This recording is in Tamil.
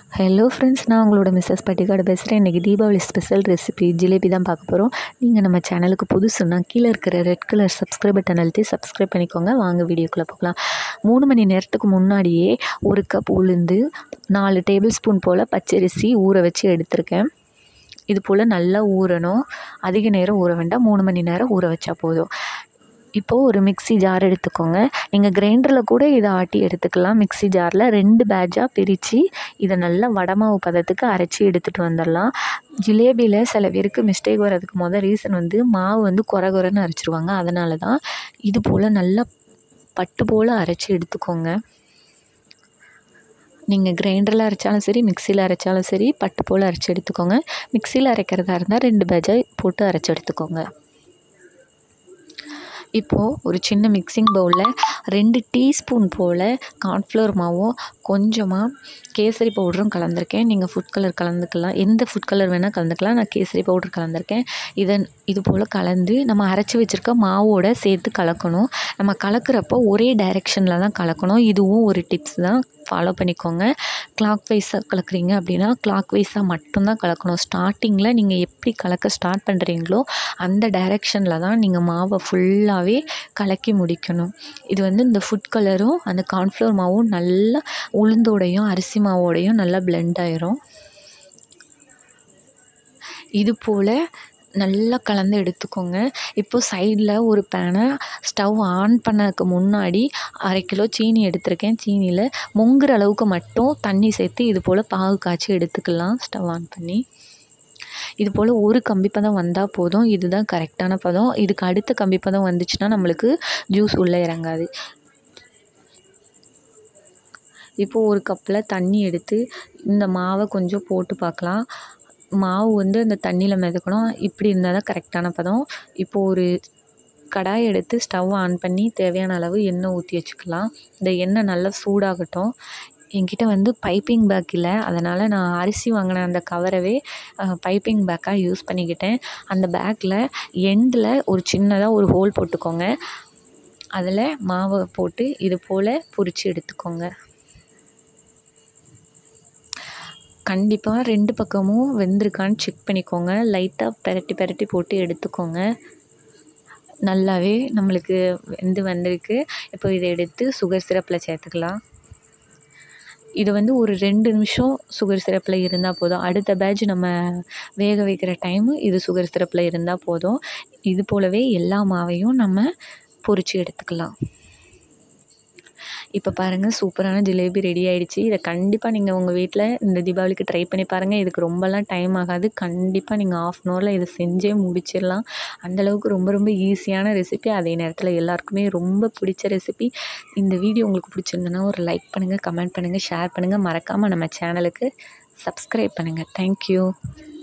ஹலோ ஃப்ரெண்ட்ஸ் நான் உங்களோட மிஸ்ஸஸ் பட்டிக்காடு பேசுகிறேன் இன்றைக்கி தீபாவளி ஸ்பெஷல் ரெசிபி ஜிலேபி தான் பார்க்க போகிறோம் நீங்கள் நம்ம சேனலுக்கு புதுசுன்னா கீழே இருக்கிற ரெட் கலர் சப்ஸ்கிரைப் பட்டன் அழுத்தி சப்ஸ்கிரைப் பண்ணிக்கோங்க வாங்க வீடியோக்குள்ளே போகலாம் மூணு மணி நேரத்துக்கு முன்னாடியே ஒரு கப் உளுந்து நாலு டேபிள் ஸ்பூன் போல் பச்சரிசி ஊற வச்சு எடுத்திருக்கேன் இது போல் நல்லா ஊறணும் அதிக நேரம் ஊற வேண்டாம் மூணு மணி நேரம் ஊற வச்சா போதும் இப்போது ஒரு மிக்ஸி ஜார் எடுத்துக்கோங்க நீங்கள் கிரைண்டரில் கூட இதை ஆட்டி எடுத்துக்கலாம் மிக்ஸி ஜாரில் ரெண்டு பேட்சாக பிரித்து இதை நல்லா வடமாவு பதத்துக்கு அரைச்சி எடுத்துகிட்டு வந்துடலாம் ஜிலேபியில் சில பேருக்கு மிஸ்டேக் வர்றதுக்கு மொதல் ரீசன் வந்து மாவு வந்து குறை குறைன்னு அரைச்சிருவாங்க அதனால தான் இது போல் நல்லா பட்டு போல் அரைச்சி எடுத்துக்கோங்க நீங்கள் கிரைண்டரில் அரைச்சாலும் சரி மிக்சியில் அரைச்சாலும் சரி பட்டு போல் அரைச்சி எடுத்துக்கோங்க மிக்சியில் அரைக்கிறதா இருந்தால் ரெண்டு பேட்சாக போட்டு அரைச்சி எடுத்துக்கோங்க இப்போது ஒரு சின்ன மிக்சிங் பவுலில் ரெண்டு டீஸ்பூன் போல் கார்ன்ஃப்ளவர் மாவும் கொஞ்சமாக கேசரி பவுடரும் கலந்துருக்கேன் நீங்கள் ஃபுட் கலர் கலந்துக்கலாம் எந்த ஃபுட் கலர் வேணால் கலந்துக்கலாம் நான் கேசரி பவுடர் கலந்துருக்கேன் இதன் இது போல் கலந்து நம்ம அரைச்சி வச்சுருக்க மாவோட சேர்த்து கலக்கணும் நம்ம கலக்கிறப்போ ஒரே டைரெக்ஷனில் தான் கலக்கணும் இதுவும் ஒரு டிப்ஸ் தான் ஃபாலோ பண்ணிக்கோங்க கிளாக் வைஸாக கலக்குறீங்க அப்படின்னா கிளாக் வைஸாக மட்டும்தான் கலக்கணும் ஸ்டார்டிங்கில் நீங்கள் எப்படி கலக்க ஸ்டார்ட் பண்ணுறீங்களோ அந்த டைரெக்ஷனில் தான் நீங்கள் மாவை ஃபுல்லாகவே கலக்கி முடிக்கணும் இது வந்து இந்த ஃபுட் கலரும் அந்த கார்ன்ஃப்ளவர் மாவும் நல்லா உளுந்தோடையும் அரிசி மாவோடையும் நல்லா பிளெண்ட் ஆயிரும் இது போல் நல்லா கலந்து எடுத்துக்கோங்க இப்போது சைடில் ஒரு பேனை ஸ்டவ் ஆன் பண்ணதுக்கு முன்னாடி அரை கிலோ சீனி எடுத்திருக்கேன் சீனியில் முங்குற அளவுக்கு மட்டும் தண்ணி சேர்த்து இது போல் பாகு காய்ச்சி எடுத்துக்கலாம் ஸ்டவ் ஆன் பண்ணி இது போல் ஒரு கம்பி பதம் வந்தால் போதும் இதுதான் கரெக்டான பதம் இதுக்கு அடுத்த கம்பி பதம் வந்துச்சுன்னா நம்மளுக்கு ஜூஸ் உள்ளே இறங்காது இப்போது ஒரு கப்பில் தண்ணி எடுத்து இந்த மாவை கொஞ்சம் போட்டு பார்க்கலாம் மாவு வந்து அந்த தண்ணியில் மிதக்கணும் இப்படி இருந்தால் தான் கரெக்டான பதம் இப்போது ஒரு கடாய் எடுத்து ஸ்டவ் ஆன் பண்ணி தேவையான அளவு எண்ணெய் ஊற்றி வச்சுக்கலாம் இந்த எண்ணெய் நல்லா சூடாகட்டும் என்கிட்ட வந்து பைப்பிங் பேக் இல்லை அதனால் நான் அரிசி வாங்கின அந்த கவரவே பைப்பிங் பேக்காக யூஸ் பண்ணிக்கிட்டேன் அந்த பேக்கில் எண்டில் ஒரு சின்னதாக ஒரு ஹோல் போட்டுக்கோங்க அதில் மாவை போட்டு இது போல் பொரித்து எடுத்துக்கோங்க கண்டிப்பாக ரெண்டு பக்கமும் வெந்திருக்கான்னு செக் பண்ணிக்கோங்க லைட்டாக பெரட்டி பெரட்டி போட்டு எடுத்துக்கோங்க நல்லாவே நம்மளுக்கு வெந்து வந்திருக்கு இப்போ இதை எடுத்து சுகர் சிரப்பில் சேர்த்துக்கலாம் இது வந்து ஒரு ரெண்டு நிமிஷம் சுகர் சிரப்பில் இருந்தால் போதும் அடுத்த பேட்ச் நம்ம வேக வைக்கிற டைமு இது சுகர் சிரப்பில் இருந்தால் போதும் இது போலவே எல்லா மாவையும் நம்ம பொரித்து எடுத்துக்கலாம் இப்போ பாருங்கள் சூப்பரான ஜிலேபி ரெடி ஆகிடுச்சி இதை கண்டிப்பாக நீங்கள் உங்கள் வீட்டில் இந்த தீபாவளிக்கு ட்ரை பண்ணி பாருங்கள் இதுக்கு ரொம்பலாம் டைம் ஆகாது கண்டிப்பாக நீங்கள் ஆஃப் அன் ஹவரில் இதை செஞ்சே முடிச்சிடலாம் அந்தளவுக்கு ரொம்ப ரொம்ப ஈஸியான ரெசிபி அதே நேரத்தில் எல்லாருக்குமே ரொம்ப பிடிச்ச ரெசிபி இந்த வீடியோ உங்களுக்கு பிடிச்சிருந்தனா ஒரு லைக் பண்ணுங்கள் கமெண்ட் பண்ணுங்கள் ஷேர் பண்ணுங்கள் மறக்காமல் நம்ம சேனலுக்கு சப்ஸ்கிரைப் பண்ணுங்கள் தேங்க்யூ